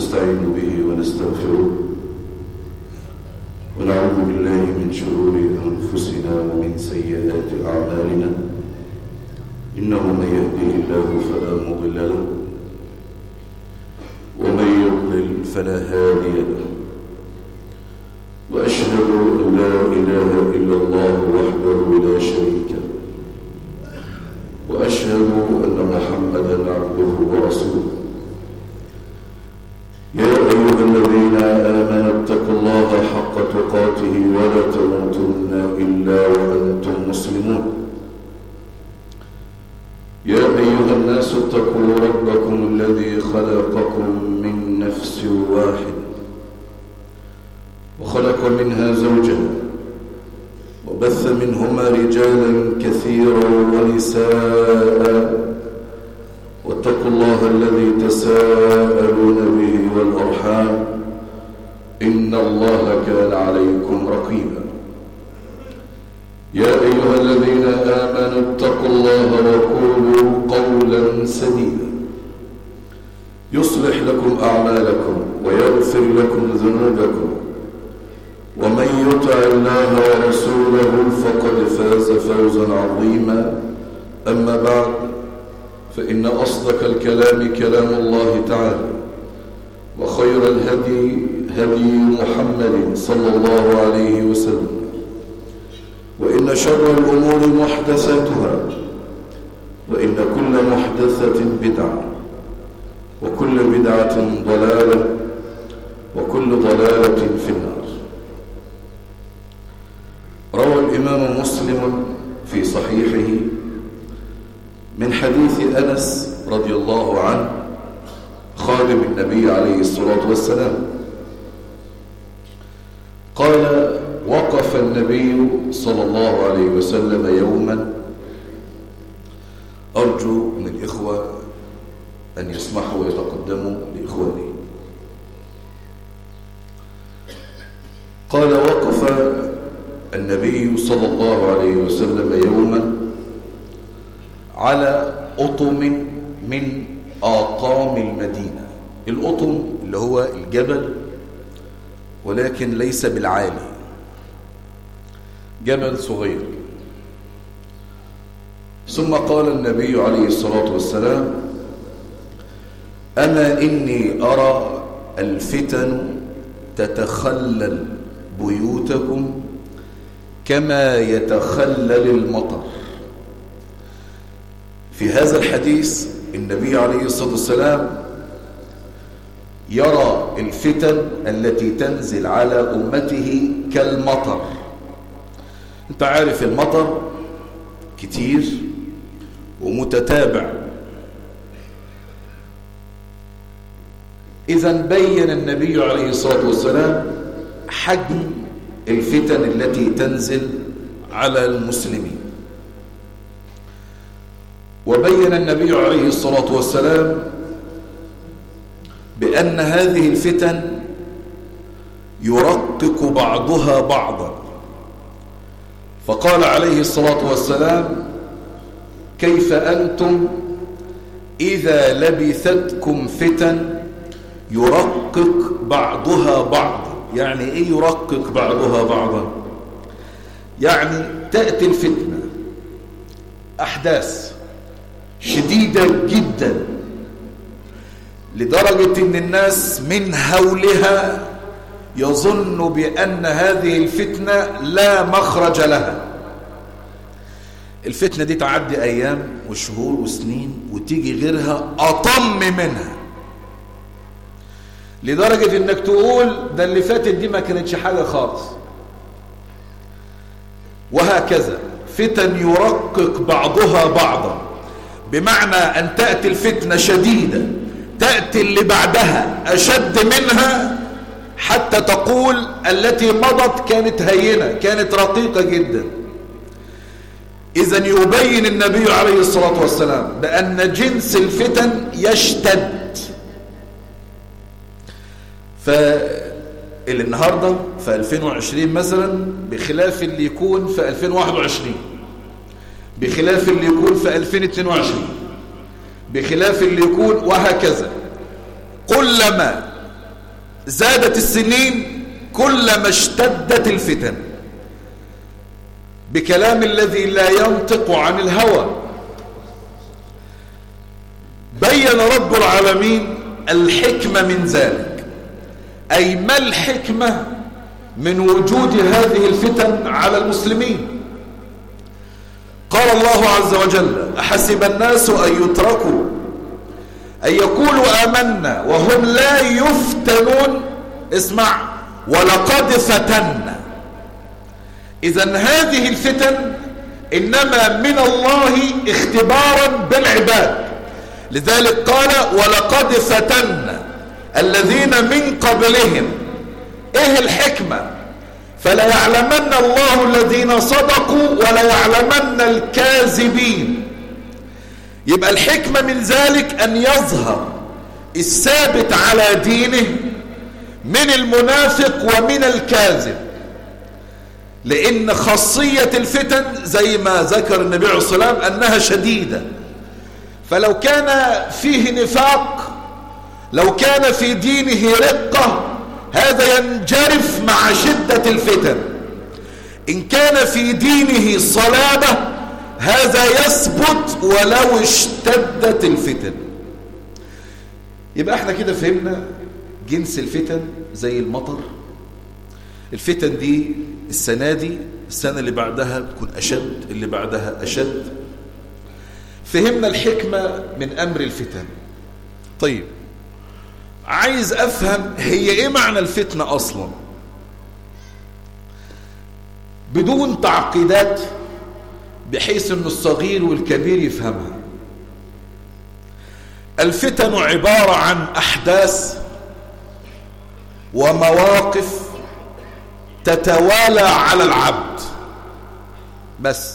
ونستعين به ونستغفره ونعوذ بالله من شرور أنفسنا ومن سيئات أعمالنا إنه من يهده الله فلا مضل له ومن يضلل فلا هادي له وأشهد أن لا إله إلا الله وحده لا شريك له وأشهد أن محمدا عبده ورسوله يا أيها الذين آمنوا اتقوا الله حق تقاته ولا تموتن إلا وأنتم مسلمون يا أيها الناس اتقوا ربكم الذي خلقكم من نفس واحد وخلق منها زوجها وبث منهما رجالا كثيرا ونساء واتقوا الله الذي تساءلون به والأرحام إن الله كان عليكم رقيبا يا أيها الذين آمنوا اتقوا الله وقولوا قولا سديدا يصلح لكم أعمالكم ويغفر لكم ذنوبكم ومن يطع الله ورسوله فقد فاز فوزا عظيما أما بعد فإن أصدق الكلام كلام الله تعالى وخير الهدي هدي محمد صلى الله عليه وسلم وإن شر الأمور محدثاتها وإن كل محدثة بدعة وكل بدعة ضلالة وكل ضلالة في النار روى الإمام مسلم في صحيحه من حديث أنس رضي الله عنه خادم النبي عليه الصلاة والسلام قال وقف النبي صلى الله عليه وسلم يوما أرجو من الإخوة أن يسمحوا ويتقدموا لإخواني قال وقف النبي صلى الله عليه وسلم يوما على أطم من آطام المدينة الأطم اللي هو الجبل ولكن ليس بالعالي جبل صغير ثم قال النبي عليه الصلاة والسلام أما إني أرى الفتن تتخلل بيوتكم كما يتخلل المطر في هذا الحديث النبي عليه الصلاة والسلام يرى الفتن التي تنزل على أمته كالمطر انت عارف المطر كتير ومتتابع إذا بين النبي عليه الصلاة والسلام حجم الفتن التي تنزل على المسلمين وبين النبي عليه الصلاة والسلام بأن هذه الفتن يرقق بعضها بعضا فقال عليه الصلاة والسلام كيف أنتم إذا لبثتكم فتن يرقق بعضها بعضا يعني إيه يرقق بعضها بعضا يعني تأتي الفتنة أحداث شديدة جدا لدرجة ان الناس من هولها يظن بأن هذه الفتنة لا مخرج لها الفتنة دي تعدي أيام وشهور وسنين وتيجي غيرها أطم منها لدرجة انك تقول ده اللي فاتت دي ما كانتش حاجة خالص وهكذا فتن يرقق بعضها بعضا بمعنى أن تأتي الفتنة شديدة تأتي اللي بعدها أشد منها حتى تقول التي مضت كانت هينة كانت رقيقة جدا إذا يبين النبي عليه الصلاة والسلام بأن جنس الفتن يشتد فاللي النهاردة في 2020 مثلا بخلاف اللي يكون في 2021 بخلاف اللي يكون في 2022 بخلاف اللي يكون وهكذا كلما زادت السنين كلما اشتدت الفتن بكلام الذي لا ينطق عن الهوى بين رب العالمين الحكمة من ذلك أي ما الحكمة من وجود هذه الفتن على المسلمين قال الله عز وجل أحسب الناس أن يتركوا أن يقولوا آمنا وهم لا يفتنون اسمع ولقد فتنا إذا هذه الفتن إنما من الله اختبارا بالعباد لذلك قال ولقد فتنا الذين من قبلهم ايه الحكمة فلا يعلمن الله الذين صدقوا ولا يعلمن الكاذبين يبقى الحكمة من ذلك أن يظهر الثابت على دينه من المنافق ومن الكاذب لأن خاصية الفتن زي ما ذكر النبي عليه الصلاة والسلام أنها شديدة فلو كان فيه نفاق لو كان في دينه رقة هذا ينجرف مع شدة الفتن إن كان في دينه صلابة هذا يثبت ولو اشتدت الفتن يبقى احنا كده فهمنا جنس الفتن زي المطر الفتن دي السنة دي السنة اللي بعدها تكون أشد اللي بعدها أشد فهمنا الحكمة من أمر الفتن طيب عايز أفهم هي إيه معنى الفتنة أصلا بدون تعقيدات بحيث أن الصغير والكبير يفهمها الفتن عبارة عن أحداث ومواقف تتوالى على العبد بس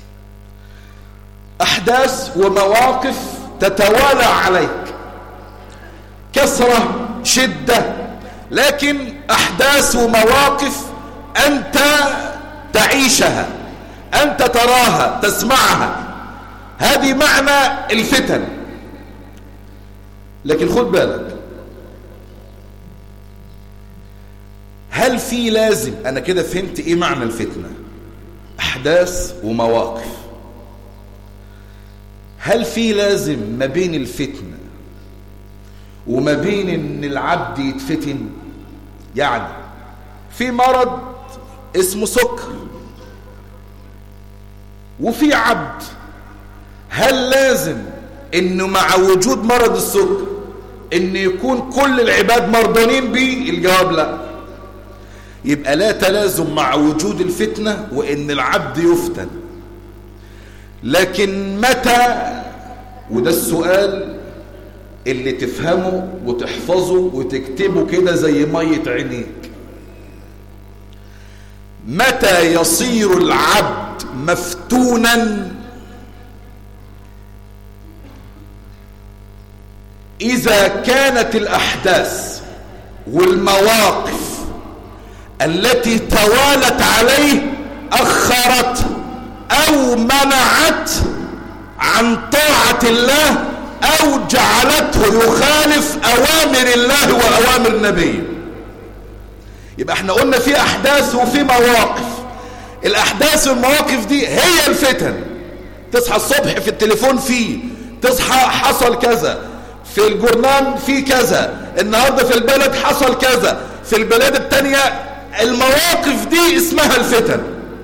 أحداث ومواقف تتوالى عليك كثرة شدة لكن أحداث ومواقف أنت تعيشها أنت تراها تسمعها هذه معنى الفتن لكن خد بالك هل في لازم أنا كده فهمت إيه معنى الفتنة أحداث ومواقف هل في لازم ما بين الفتنة وما بين ان العبد يتفتن يعني في مرض اسمه سكر وفي عبد هل لازم انه مع وجود مرض السكر ان يكون كل العباد مرضانين به الجواب لا يبقى لا تلازم مع وجود الفتنة وان العبد يفتن لكن متى وده السؤال اللي تفهمه وتحفظه وتكتبه كده زي مية عينيك متى يصير العبد مفتونا إذا كانت الأحداث والمواقف التي توالت عليه أخرت أو منعت عن طاعة الله أو جعلته يخالف أوامر الله وأوامر النبي يبقى احنا قلنا في أحداث وفي مواقف الأحداث والمواقف دي هي الفتن تصحى الصبح في التليفون فيه تصحى حصل كذا في الجرنان في كذا النهاردة في البلد حصل كذا في البلاد التانية المواقف دي اسمها الفتن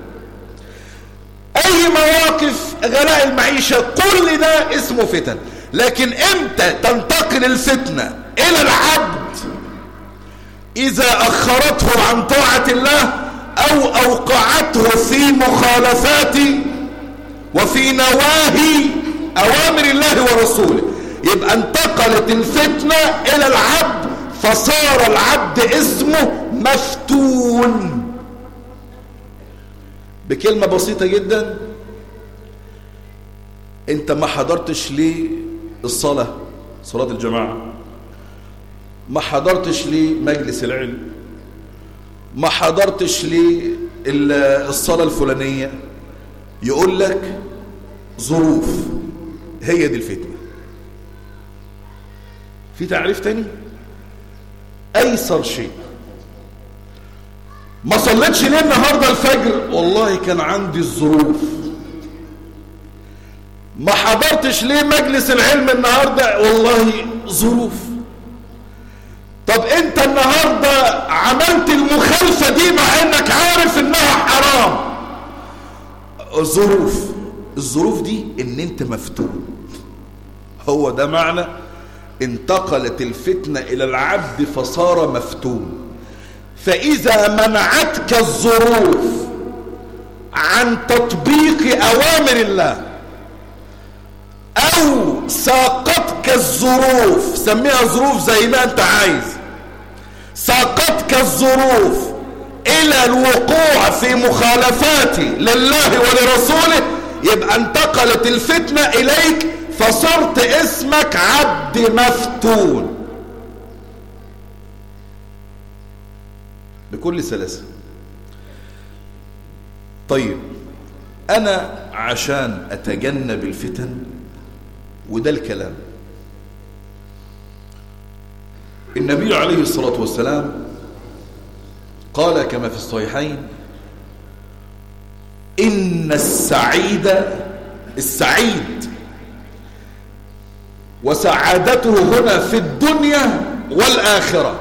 اي مواقف غلاء المعيشة كل ده اسمه فتن لكن امتى تنتقل الفتنة الى العبد اذا اخرته عن طاعة الله او اوقعته في مخالفات وفي نواهي اوامر الله ورسوله يبقى انتقلت الفتنة الى العبد فصار العبد اسمه مفتون بكلمة بسيطة جدا انت ما حضرتش ليه الصلاة صلاة الجماعة ما حضرتش ليه مجلس العلم ما حضرتش ليه الصلاة الفلانية يقول لك ظروف هي دي الفتنة في تعريف تاني ايسر شيء ما صليتش ليه النهارده الفجر والله كان عندي الظروف ما حضرتش ليه مجلس العلم النهارده والله ظروف طب انت النهارده عملت المخالفه دي مع انك عارف انها حرام ظروف الظروف دي ان انت مفتون هو ده معنى انتقلت الفتنه الى العبد فصار مفتون فإذا منعتك الظروف عن تطبيق أوامر الله أو ساقتك الظروف سميها ظروف زي ما أنت عايز ساقتك الظروف إلى الوقوع في مخالفات لله ولرسوله يبقى انتقلت الفتنة إليك فصرت اسمك عبد مفتون بكل سلاسة طيب أنا عشان أتجنب الفتن وده الكلام النبي عليه الصلاة والسلام قال كما في الصحيحين إن السعيد السعيد وسعادته هنا في الدنيا والآخرة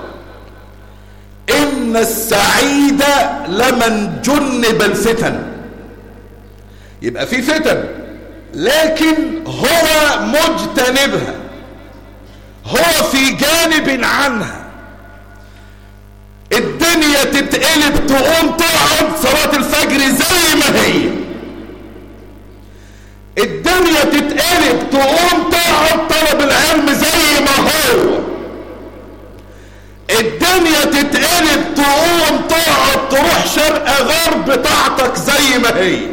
إن السعيد لمن جنب الفتن يبقى في فتن لكن هو مجتنبها هو في جانب عنها الدنيا تتقلب تقوم تقعد صلاة الفجر زي ما هي الدنيا تتقلب تقوم تقعد طلب العلم زي ما هو الدنيا تتقلب تقوم تقعد تروح شرق غرب طاعتك زي ما هي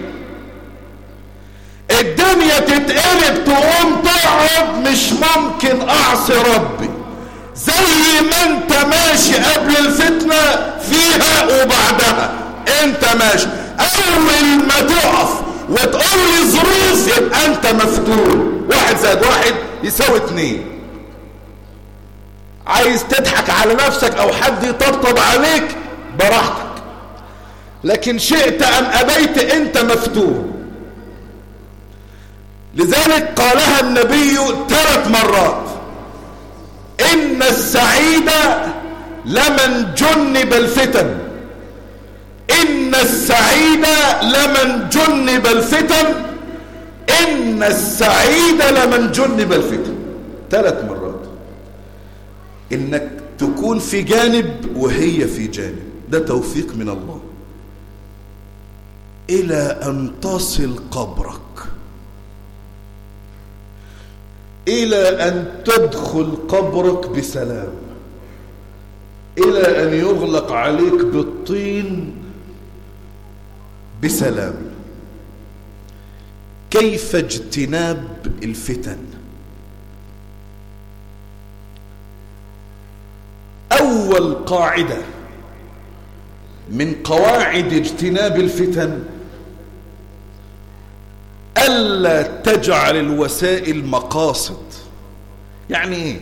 الدنيا تتقلب تقوم تقعد مش ممكن اعصي ربي زي ما انت ماشي قبل الفتنة فيها وبعدها انت ماشي اول ما تقف وتقول لي ظروف يبقى انت مفتون واحد زائد واحد يساوي اتنين عايز تضحك على نفسك او حد يطبطب عليك براحتك لكن شئت ام ابيت انت مفتون لذلك قالها النبي ثلاث مرات ان السعيد لمن جنب الفتن ان السعيد لمن جنب الفتن ان السعيد لمن جنب الفتن ثلاث مرات انك تكون في جانب وهي في جانب ده توفيق من الله الى ان تصل قبرك الى ان تدخل قبرك بسلام الى ان يغلق عليك بالطين بسلام كيف اجتناب الفتن اول قاعده من قواعد اجتناب الفتن الا تجعل الوسائل مقاصد يعني ايه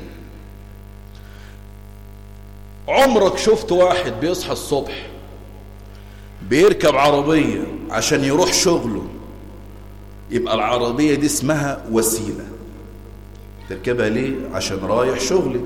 عمرك شفت واحد بيصحى الصبح بيركب عربية عشان يروح شغله يبقى العربية دي اسمها وسيلة تركبها ليه عشان رايح شغلي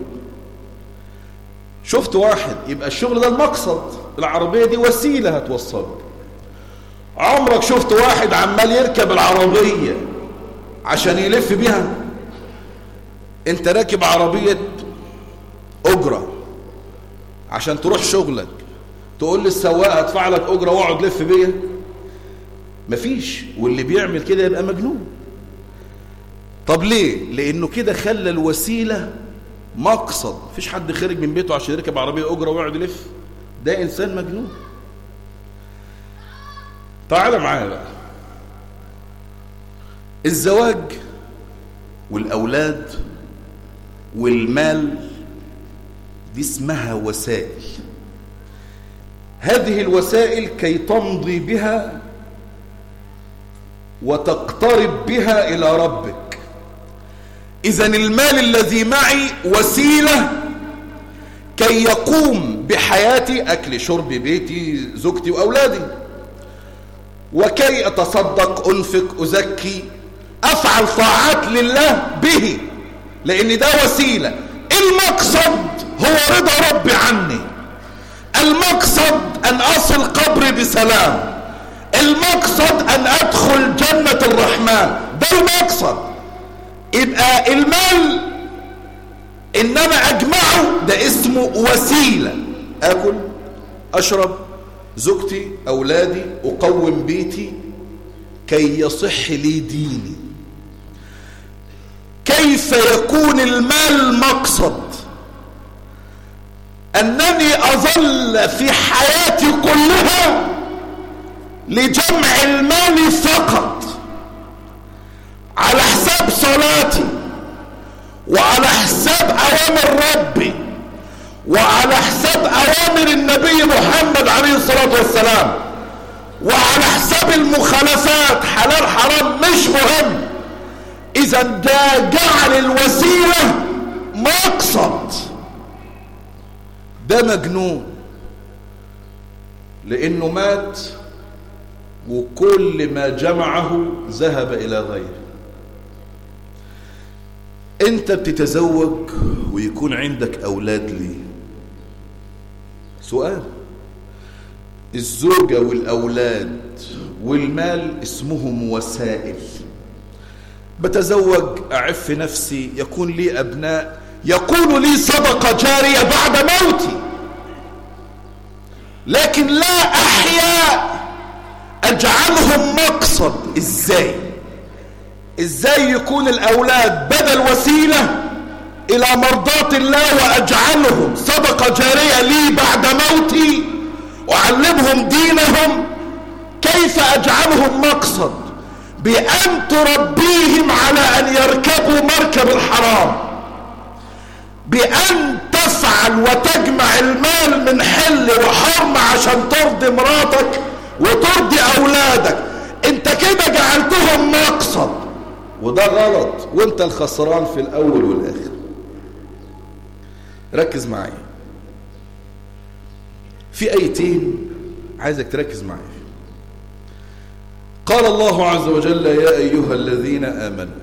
شفت واحد يبقى الشغل ده المقصد العربية دي وسيلة هتوصلك عمرك شفت واحد عمال يركب العربية عشان يلف بيها انت راكب عربية اجرة عشان تروح شغلك تقول للسواق هدفع لك اجرة واقعد لف بيا مفيش واللي بيعمل كده يبقى مجنون طب ليه لانه كده خلى الوسيلة مقصد مفيش حد خارج من بيته عشان يركب عربية اجرة ويقعد يلف ده انسان مجنون تعال معايا بقى الزواج والاولاد والمال دي اسمها وسائل هذه الوسائل كي تمضي بها وتقترب بها الى ربك اذا المال الذي معي وسيله كي يقوم بحياتي أكل شرب بيتي زوجتي وأولادي وكي أتصدق أنفق أزكي أفعل طاعات لله به لأن ده وسيلة المقصد هو رضا ربي عني المقصد أن أصل قبري بسلام المقصد أن أدخل جنة الرحمن ده المقصد يبقى المال إنما أجمعه ده اسمه وسيلة أكل أشرب زوجتي أولادي أقوم بيتي كي يصح لي ديني كيف يكون المال مقصد أنني أظل في حياتي كلها لجمع المال فقط على حساب صلاتي وعلى حساب أوامر ربي وعلى حساب أوامر النبي محمد عليه الصلاة والسلام وعلى حساب المخالفات حلال حرام مش مهم إذا ده جعل الوسيلة مقصد ده مجنون لأنه مات وكل ما جمعه ذهب إلى غيره انت بتتزوج ويكون عندك اولاد ليه سؤال الزوجة والاولاد والمال اسمهم وسائل بتزوج اعف نفسي يكون لي ابناء يكون لي صدقة جارية بعد موتي لكن لا احياء اجعلهم مقصد ازاي ازاي يكون الاولاد بدل وسيلة الى مرضاة الله واجعلهم صدقة جارية لي بعد موتي واعلمهم دينهم كيف اجعلهم مقصد بان تربيهم على ان يركبوا مركب الحرام بان تفعل وتجمع المال من حل وحرم عشان ترضي مراتك وترضي اولادك انت كده جعلتهم مقصد وده غلط وانت الخسران في الاول والاخر ركز معايا في ايتين عايزك تركز معايا قال الله عز وجل يا ايها الذين امنوا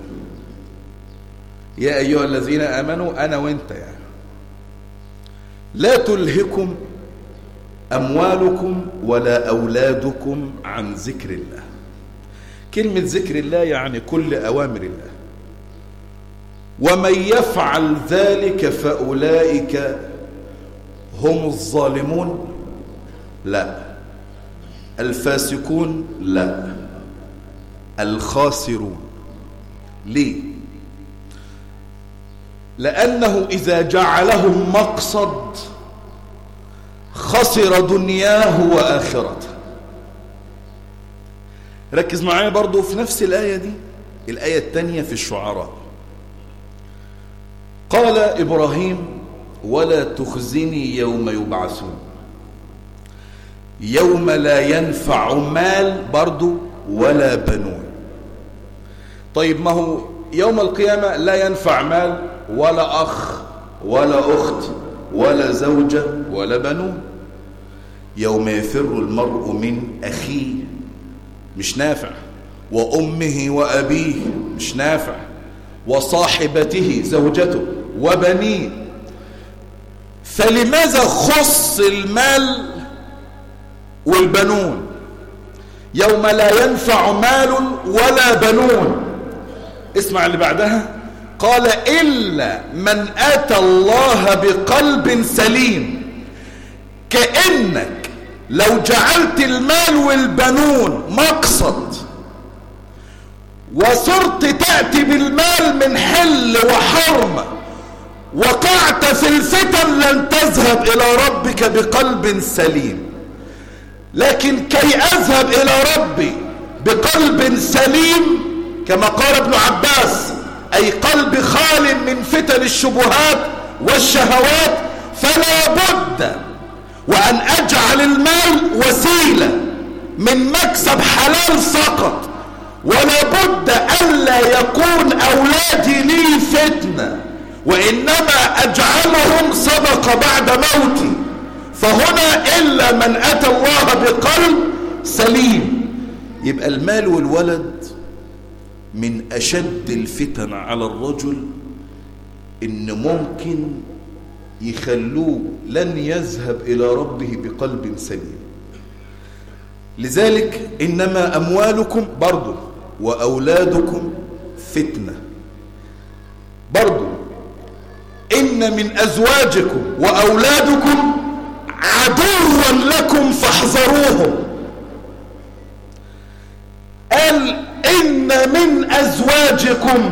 يا ايها الذين امنوا انا وانت يعني لا تلهكم اموالكم ولا اولادكم عن ذكر الله كلمة ذكر الله يعني كل أوامر الله ومن يفعل ذلك فأولئك هم الظالمون لا الفاسقون لا الخاسرون ليه لأنه إذا جعلهم مقصد خسر دنياه وآخرته ركز معايا برضو في نفس الآية دي الآية الثانية في الشعراء قال إبراهيم ولا تخزني يوم يبعثون يوم لا ينفع مال برضو ولا بنون طيب ما هو يوم القيامة لا ينفع مال ولا أخ ولا أخت ولا زوجة ولا بنون يوم يفر المرء من أخيه مش نافع وأمه وأبيه مش نافع وصاحبته زوجته وبنيه فلماذا خص المال والبنون يوم لا ينفع مال ولا بنون اسمع اللي بعدها قال إلا من أتى الله بقلب سليم كأنك لو جعلت المال والبنون مقصد وصرت تأتي بالمال من حل وحرم وقعت في الفتن لن تذهب إلى ربك بقلب سليم لكن كي أذهب إلى ربي بقلب سليم كما قال ابن عباس أي قلب خال من فتن الشبهات والشهوات فلا بد وأن أجعل المال وسيلة من مكسب حلال فقط ولا بد ألا يكون أولادي لي فتنة وإنما أجعلهم صدقة يبقى بعد موتي فهنا إلا من أتى الله بقلب سليم يبقى المال والولد من أشد الفتن على الرجل إن ممكن يخلوه لن يذهب إلى ربه بقلب سليم لذلك إنما أموالكم برضو وأولادكم فتنة برضو إن من أزواجكم وأولادكم عدوا لكم فاحذروهم قال إن من أزواجكم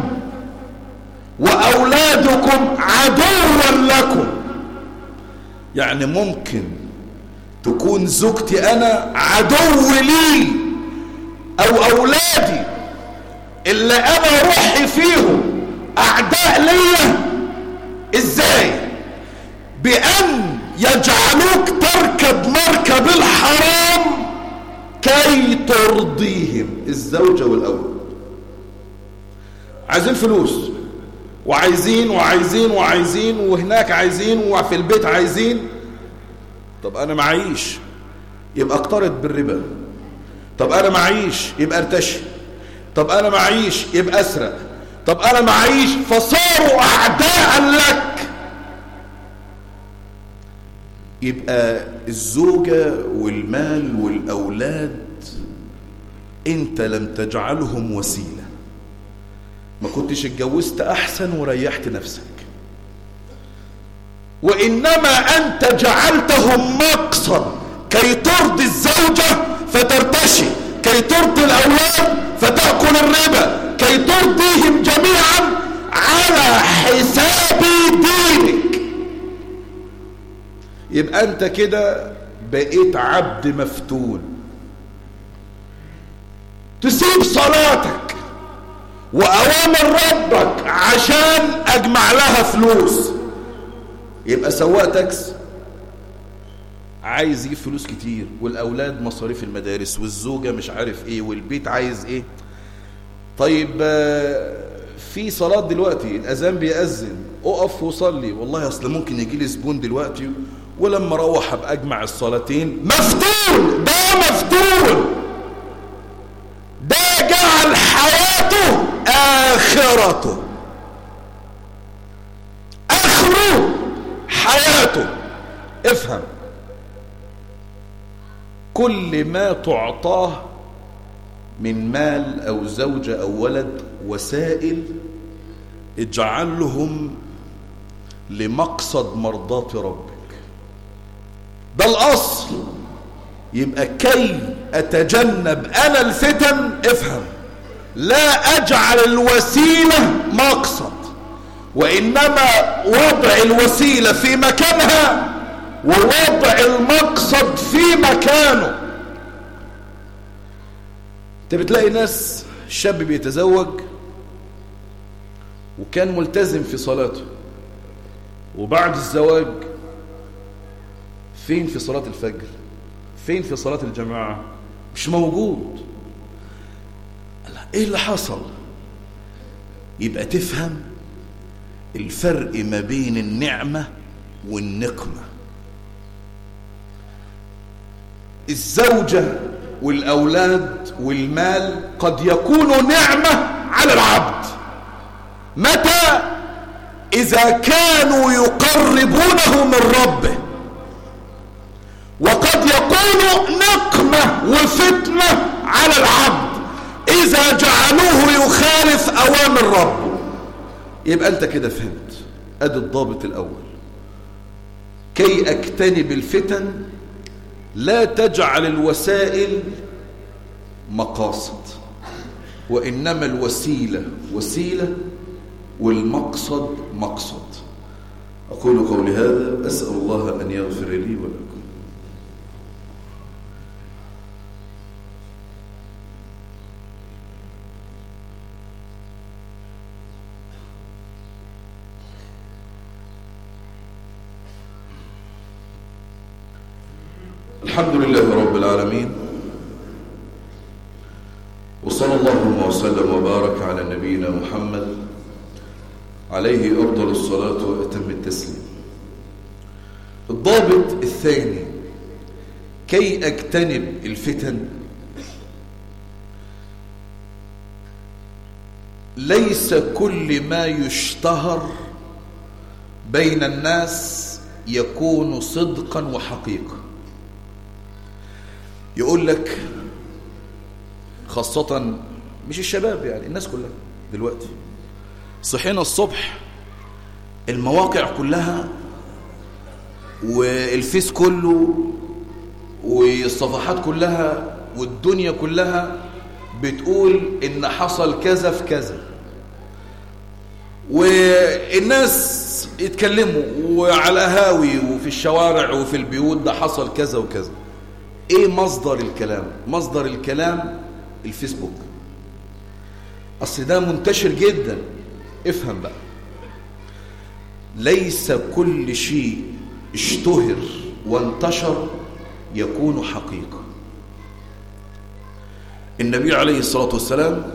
وأولادكم عدوا لكم يعني ممكن تكون زوجتي أنا عدو لي أو أولادي اللي أنا روحي فيهم أعداء ليا إزاي بأن يجعلوك تركب مركب الحرام كي ترضيهم الزوجة والأولاد عايزين فلوس وعايزين وعايزين وعايزين وهناك عايزين وفي البيت عايزين طب انا معيش يبقى اقترض بالربا طب انا معيش يبقى ارتشي طب انا معيش يبقى اسرق طب انا معيش فصاروا اعداء لك يبقى الزوجة والمال والاولاد انت لم تجعلهم وسيله ما كنتش اتجوزت احسن وريحت نفسك وانما انت جعلتهم مقصد كي ترضي الزوجة فترتشي كي ترضي الاولاد فتأكل الربا كي ترضيهم جميعا على حساب دينك يبقى انت كده بقيت عبد مفتون تسيب صلاتك وأوامر ربك عشان أجمع لها فلوس يبقى سواق تاكس عايز يجيب فلوس كتير والأولاد مصاريف المدارس والزوجة مش عارف إيه والبيت عايز إيه طيب في صلاة دلوقتي الأذان بيأذن أقف وصلي والله أصل ممكن يجي لي زبون دلوقتي ولما أروح أبقى أجمع الصلاتين مفتون ده مفتون ده جعل حياته آخرته آخره حياته افهم كل ما تعطاه من مال أو زوجة أو ولد وسائل اجعلهم لمقصد مرضاة ربك ده الأصل يبقى كي أتجنب أنا الفتن افهم لا أجعل الوسيلة مقصد وإنما وضع الوسيلة في مكانها ووضع المقصد في مكانه انت بتلاقي ناس شاب بيتزوج وكان ملتزم في صلاته وبعد الزواج فين في صلاة الفجر فين في صلاة الجماعة مش موجود ايه اللي حصل يبقى تفهم الفرق ما بين النعمة والنقمة الزوجة والأولاد والمال قد يكونوا نعمة على العبد متى إذا كانوا يقربونه من ربه وقد يكون نقمة وفتنة على العبد إذا جعلوه يخالف أوامر ربه يبقى أنت كده فهمت أدي الضابط الأول كي أجتنب الفتن لا تجعل الوسائل مقاصد وإنما الوسيلة وسيلة والمقصد مقصد أقول قولي هذا أسأل الله أن يغفر لي ولكم الحمد لله رب العالمين وصلى الله وسلم وبارك على نبينا محمد عليه أفضل الصلاة وأتم التسليم الضابط الثاني كي أجتنب الفتن ليس كل ما يشتهر بين الناس يكون صدقا وحقيقة يقول لك خاصة مش الشباب يعني الناس كلها دلوقتي صحينا الصبح المواقع كلها والفيس كله والصفحات كلها والدنيا كلها بتقول ان حصل كذا في كذا والناس يتكلموا وعلى هاوي وفي الشوارع وفي البيوت ده حصل كذا وكذا ايه مصدر الكلام مصدر الكلام الفيسبوك اصل ده منتشر جدا افهم بقى ليس كل شيء اشتهر وانتشر يكون حقيقة النبي عليه الصلاة والسلام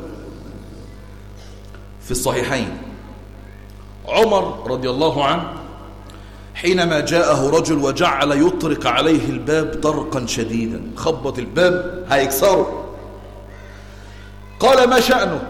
في الصحيحين عمر رضي الله عنه حينما جاءه رجل وجعل يطرق عليه الباب طرقا شديدا خبط الباب هيكسره قال ما شأنك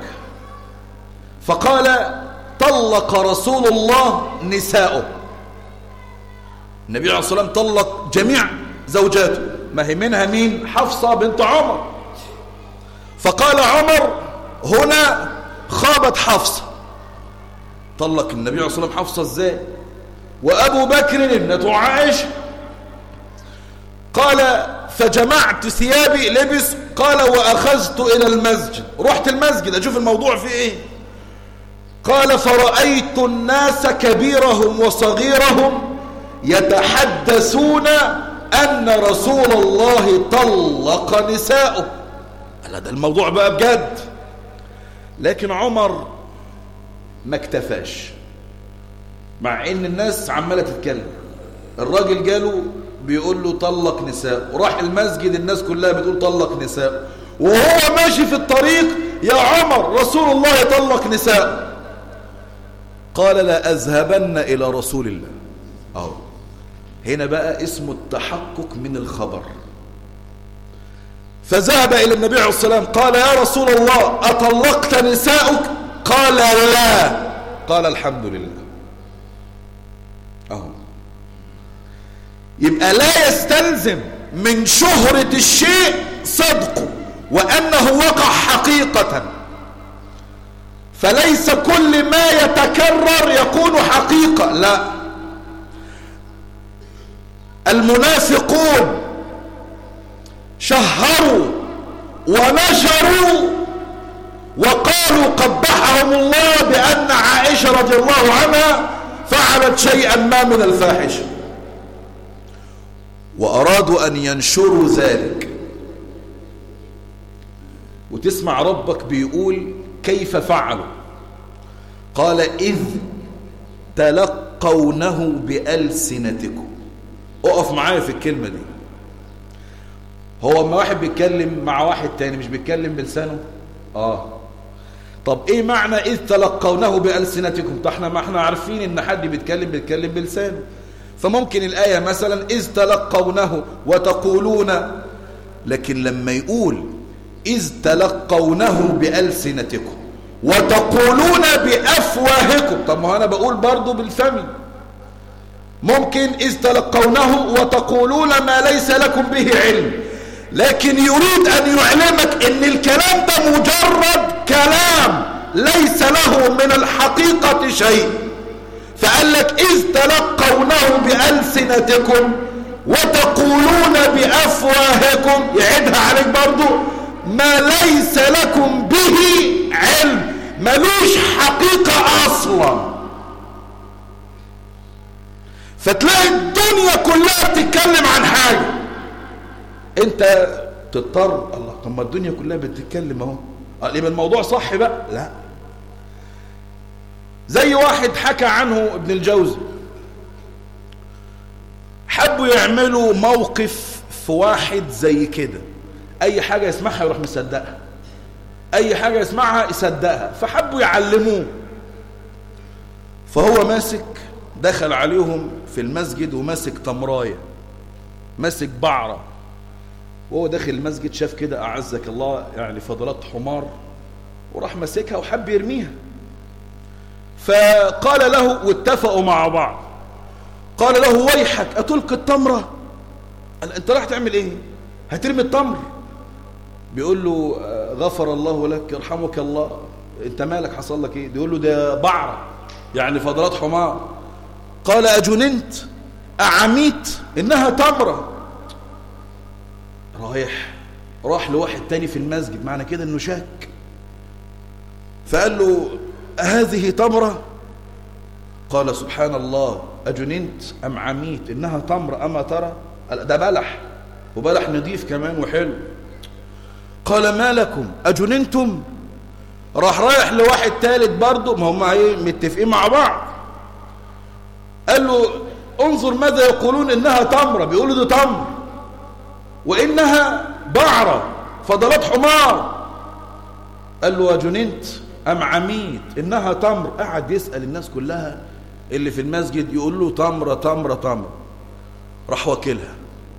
فقال طلق رسول الله نساءه النبي عليه الصلاة والسلام طلق جميع زوجاته ما هي منها مين حفصة بنت عمر فقال عمر هنا خابت حفصة طلق النبي عليه الصلاة والسلام حفصة ازاي وأبو بكر ابنة عائشة قال فجمعت ثيابي لبس قال وأخذت إلى المسجد رحت المسجد أشوف الموضوع في إيه قال فرأيت الناس كبيرهم وصغيرهم يتحدثون أن رسول الله طلق نساءه قال ده الموضوع بقى بجد لكن عمر ما اكتفاش مع ان الناس عمالة تتكلم الراجل جاله بيقول له طلق نساء وراح المسجد الناس كلها بتقول طلق نساء وهو ماشي في الطريق يا عمر رسول الله يطلق نساء قال لا أذهبن إلى رسول الله أهو هنا بقى اسمه التحقق من الخبر فذهب إلى النبي عليه الصلاة والسلام قال يا رسول الله أطلقت نساؤك قال لا قال الحمد لله اهو يبقى لا يستلزم من شهرة الشيء صدقه وأنه وقع حقيقة فليس كل ما يتكرر يكون حقيقة لا المنافقون شهروا ونشروا وقالوا قبحهم الله بأن عائشة رضي الله عنها فعلت شيئا ما من الفاحشة وأرادوا أن ينشروا ذلك وتسمع ربك بيقول كيف فعلوا قال إذ تلقونه بألسنتكم اقف معايا في الكلمة دي هو ما واحد بيتكلم مع واحد تاني مش بيتكلم بلسانه اه طب ايه معنى اذ تلقونه بألسنتكم طب احنا ما احنا عارفين ان حد بيتكلم بيتكلم بلسانه فممكن الآية مثلا إذ تلقونه وتقولون لكن لما يقول إذ تلقونه بألسنتكم وتقولون بأفواهكم طب ما أنا بقول برضو بالفم ممكن إذ تلقونه وتقولون ما ليس لكم به علم لكن يريد أن يعلمك أن الكلام ده مجرد كلام ليس له من الحقيقة شيء فقال لك إذ تلقونه بألسنتكم وتقولون بأفواهكم يعيدها عليك برضو ما ليس لكم به علم ملوش حقيقة أصلا فتلاقي الدنيا كلها بتتكلم عن حاجة انت تضطر الله طب ما الدنيا كلها بتتكلم اهو يبقى الموضوع صح بقى لا زي واحد حكى عنه ابن الجوزي حبوا يعملوا موقف في واحد زي كده اي حاجة يسمعها يروح مصدقها اي حاجة يسمعها يصدقها فحبوا يعلموه فهو ماسك دخل عليهم في المسجد وماسك تمرايه ماسك بعره وهو داخل المسجد شاف كده اعزك الله يعني فضلات حمار وراح ماسكها وحب يرميها فقال له واتفقوا مع بعض قال له ويحك اتلقي التمره قال انت راح تعمل ايه هترمي التمر بيقول له غفر الله لك يرحمك الله انت مالك حصل لك ايه بيقول له ده بعره يعني فضلات حمار قال اجننت اعميت انها تمره رايح راح لواحد تاني في المسجد معنى كده انه شك فقال له هذه تمرة قال سبحان الله أجننت أم عميت إنها تمر أما ترى ده بلح وبلح نضيف كمان وحلو قال ما لكم أجننتم راح رايح لواحد تالت برضه ما هم ايه متفقين مع بعض قال له انظر ماذا يقولون انها تمرة بيقولوا ده تمر وانها بعرة فضلات حمار قال له أجننت أم عميت إنها تمر قعد يسأل الناس كلها اللي في المسجد يقول له تمرة تمرة تمرة راح واكلها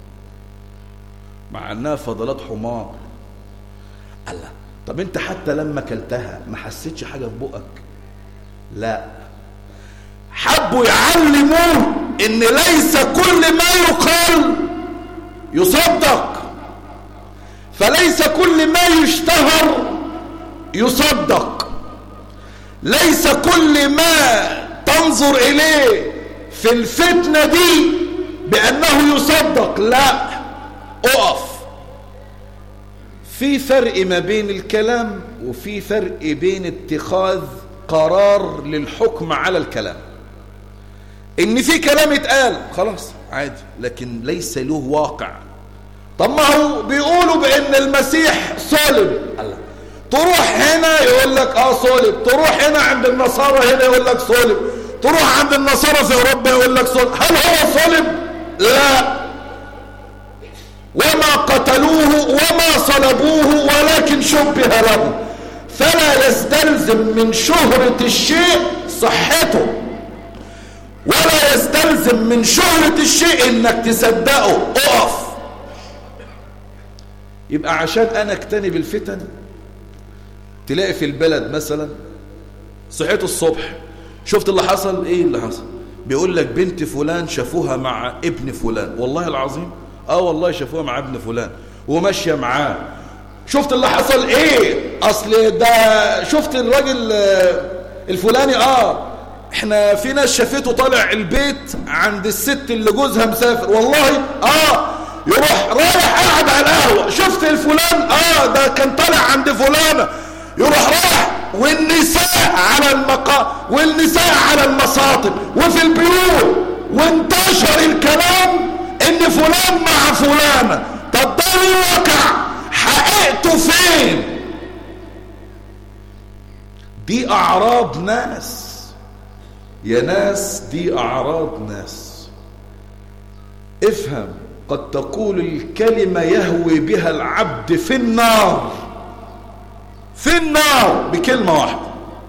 مع انها فضلات حمار قال لا طب انت حتى لما كلتها ما حسيتش حاجة في بقك لا حبوا يعلموه ان ليس كل ما يقال يصدق فليس كل ما يشتهر يصدق ليس كل ما تنظر إليه في الفتنة دي بأنه يصدق لا أقف في فرق ما بين الكلام وفي فرق بين اتخاذ قرار للحكم على الكلام ان في كلام اتقال خلاص عادي لكن ليس له واقع طب ما هو بيقولوا بان المسيح صلب الله تروح هنا يقول لك اه صلب تروح هنا عند النصارى هنا يقول لك صلب تروح عند النصارى في اوروبا يقول لك صلب هل هو صلب لا وما قتلوه وما صلبوه ولكن شبه له فلا يستلزم من شهرة الشيء صحته ولا يستلزم من شهرة الشيء انك تصدقه اقف يبقى عشان انا اجتنب الفتن تلاقي في البلد مثلا صحيت الصبح شفت اللي حصل ايه اللي حصل بيقول لك بنت فلان شافوها مع ابن فلان والله العظيم اه والله شافوها مع ابن فلان وماشيه معاه شفت اللي حصل ايه اصل ده شفت الراجل الفلاني اه احنا في ناس شافته طالع البيت عند الست اللي جوزها مسافر والله اه يروح رايح قاعد على القهوه شفت الفلان اه ده كان طالع عند فلانه يروح رايح والنساء على المقا والنساء على المصاطب وفي البيوت وانتشر الكلام ان فلان مع فلانة طب ده الواقع حقيقته فين دي اعراض ناس يا ناس دي اعراض ناس افهم قد تقول الكلمة يهوي بها العبد في النار في النار بكلمة واحدة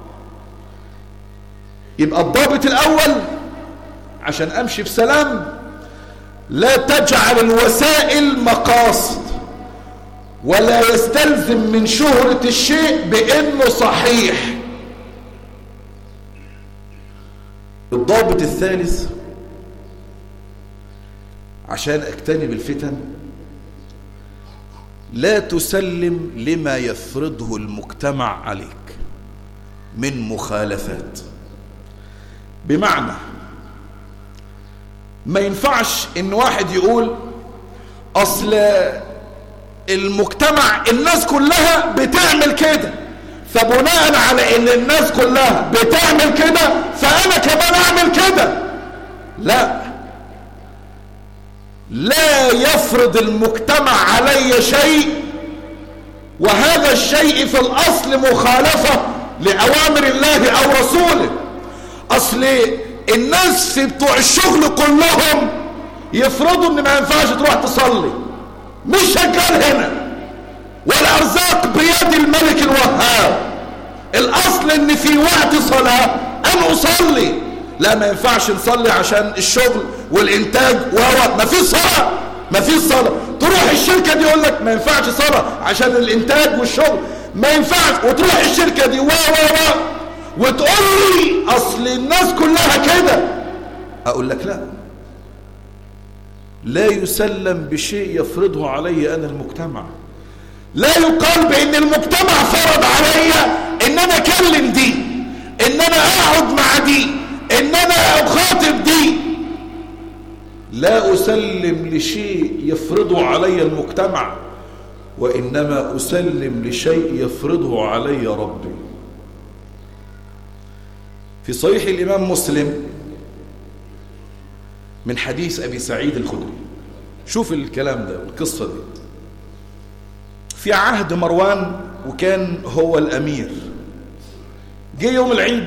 يبقى الضابط الأول عشان أمشي بسلام لا تجعل الوسائل مقاصد ولا يستلزم من شهرة الشيء بأنه صحيح الضابط الثالث عشان اجتنب الفتن لا تسلم لما يفرضه المجتمع عليك من مخالفات بمعنى ما ينفعش ان واحد يقول اصل المجتمع الناس كلها بتعمل كده فبناء على ان الناس كلها بتعمل كده فانا كمان اعمل كده لا لا يفرض المجتمع علي شيء وهذا الشيء في الاصل مخالفة لاوامر الله او رسوله اصل الناس في بتوع الشغل كلهم يفرضوا ان ما ينفعش تروح تصلي مش شغال هنا والارزاق بيد الملك الوهاب الاصل ان في وقت صلاة ان اصلي لا ما ينفعش نصلي عشان الشغل والانتاج و ما فيش صلاه ما فيش صلاه تروح الشركه دي يقول لك ما ينفعش صلاه عشان الانتاج والشغل ما ينفعش وتروح الشركه دي و و و وتقول لي اصل الناس كلها كده اقول لك لا لا يسلم بشيء يفرضه علي انا المجتمع لا يقال بان المجتمع فرض علي ان انا اكلم دي ان انا اقعد مع دي ان انا اخاطب دي لا اسلم لشيء يفرضه علي المجتمع وانما اسلم لشيء يفرضه علي ربي في صحيح الامام مسلم من حديث ابي سعيد الخدري شوف الكلام ده القصه دي في عهد مروان وكان هو الامير جه يوم العيد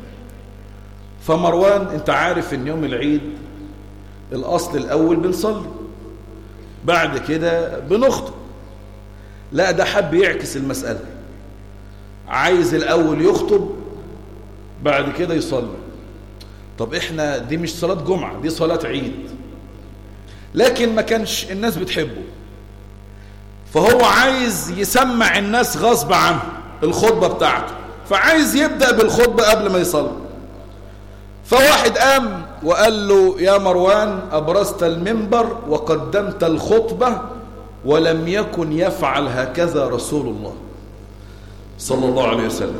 فمروان انت عارف ان يوم العيد الاصل الاول بنصلي بعد كده بنخطب لا ده حب يعكس المسألة عايز الاول يخطب بعد كده يصلي طب احنا دي مش صلاة جمعة دي صلاة عيد لكن ما كانش الناس بتحبه فهو عايز يسمع الناس غصب عنه الخطبة بتاعته فعايز يبدأ بالخطبة قبل ما يصلي فواحد قام وقال له يا مروان أبرزت المنبر وقدمت الخطبة ولم يكن يفعل هكذا رسول الله صلى الله عليه وسلم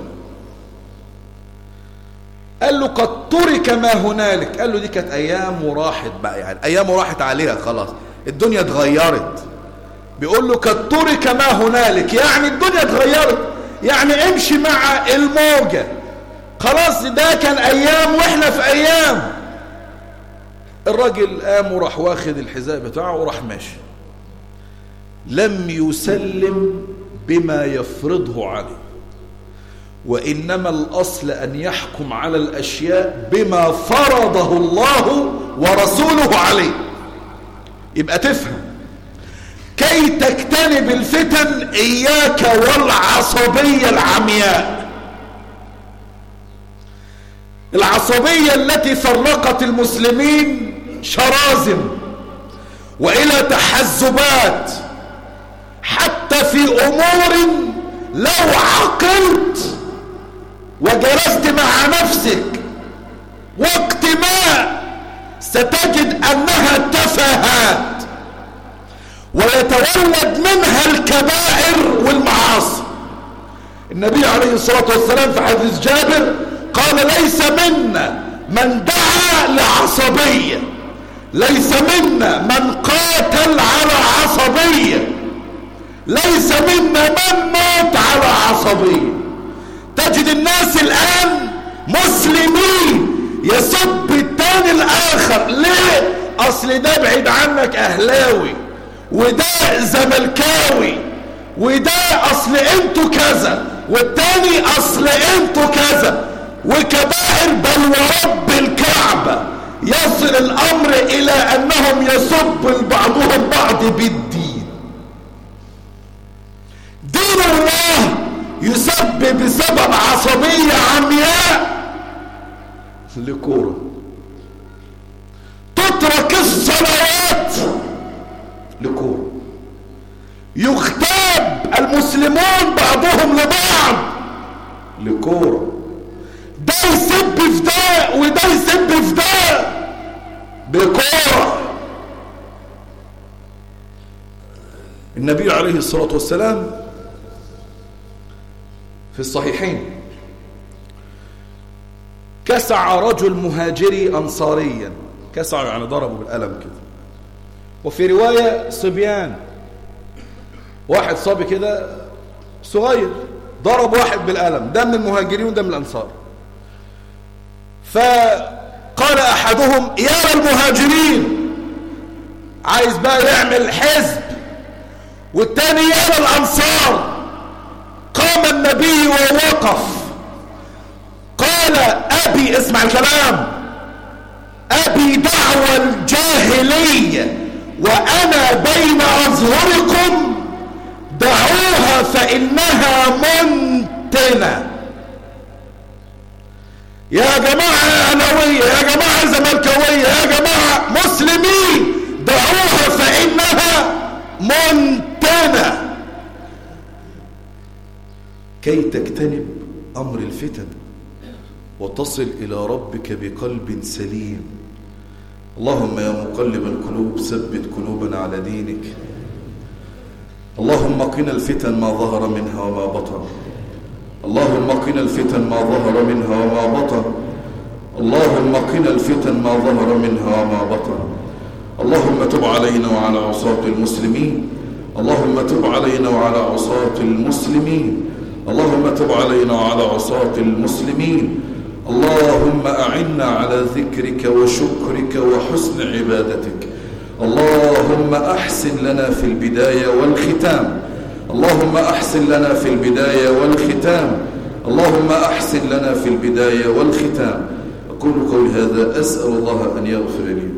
قال له قد ترك ما هنالك قال له دي كانت أيام وراحت بقى يعني أيام وراحت عليها خلاص الدنيا اتغيرت بيقول له قد ترك ما هنالك يعني الدنيا اتغيرت يعني امشي مع الموجة خلاص ده كان ايام واحنا في ايام الراجل قام وراح واخد الحذاء بتاعه وراح ماشي لم يسلم بما يفرضه عليه وإنما الأصل أن يحكم على الأشياء بما فرضه الله ورسوله عليه يبقى تفهم كي تجتنب الفتن إياك والعصبية العمياء العصبية التي فرقت المسلمين شرازم وإلى تحزبات حتى في أمور لو عقلت وجلست مع نفسك وقت ما ستجد أنها تفاهات ويتولد منها الكبائر والمعاصي النبي عليه الصلاة والسلام في حديث جابر قال ليس منا من دعا لعصبية ليس منا من قاتل على عصبية ليس منا من مات على عصبية تجد الناس الآن مسلمين يسب التاني الآخر ليه أصل ده بعيد عنك أهلاوي وده زملكاوي وده اصل انتوا كذا والتاني اصل انتوا كذا وكبائر بل ورب الكعبة يصل الامر الى انهم يسب بعضهم بعض بالدين دين الله يسب بسبب عصبية عمياء لكورة تترك الصلوات لكورة يغتاب المسلمون بعضهم لبعض لكورة ده يسب في ده وده يسب في ده بكورة النبي عليه الصلاة والسلام في الصحيحين كسع رجل مهاجري أنصاريا كسع يعني ضربه بالقلم كده وفي رواية صبيان واحد صبي كده صغير ضرب واحد بالقلم ده من المهاجرين وده من الأنصار فقال أحدهم يا المهاجرين عايز بقى يعمل حزب والتاني يا الأنصار قام النبي ووقف قال أبي اسمع الكلام أبي دعوى الجاهلية وأنا بين أظهركم دعوها فإنها منتنة يا جماعة أهلوية يا جماعة زملكاوية يا جماعة مسلمين دعوها فإنها منتنة كي تجتنب أمر الفتن وتصل إلى ربك بقلب سليم اللهم يا مقلب القلوب ثبت قلوبنا على دينك اللهم قنا الفتن ما ظهر منها وما بطن اللهم قنا الفتن ما ظهر منها وما بطن اللهم قنا الفتن ما ظهر منها وما بطن اللهم تب علينا وعلى عصاة المسلمين اللهم تب علينا وعلى عصاة المسلمين اللهم تب علينا وعلى عصاة المسلمين اللهم أعنا على ذكرك وشكرك وحسن عبادتك اللهم أحسن لنا في البداية والختام اللهم أحسن لنا في البداية والختام اللهم أحسن لنا في البداية والختام أقول قولي هذا أسأل الله أن يغفر لي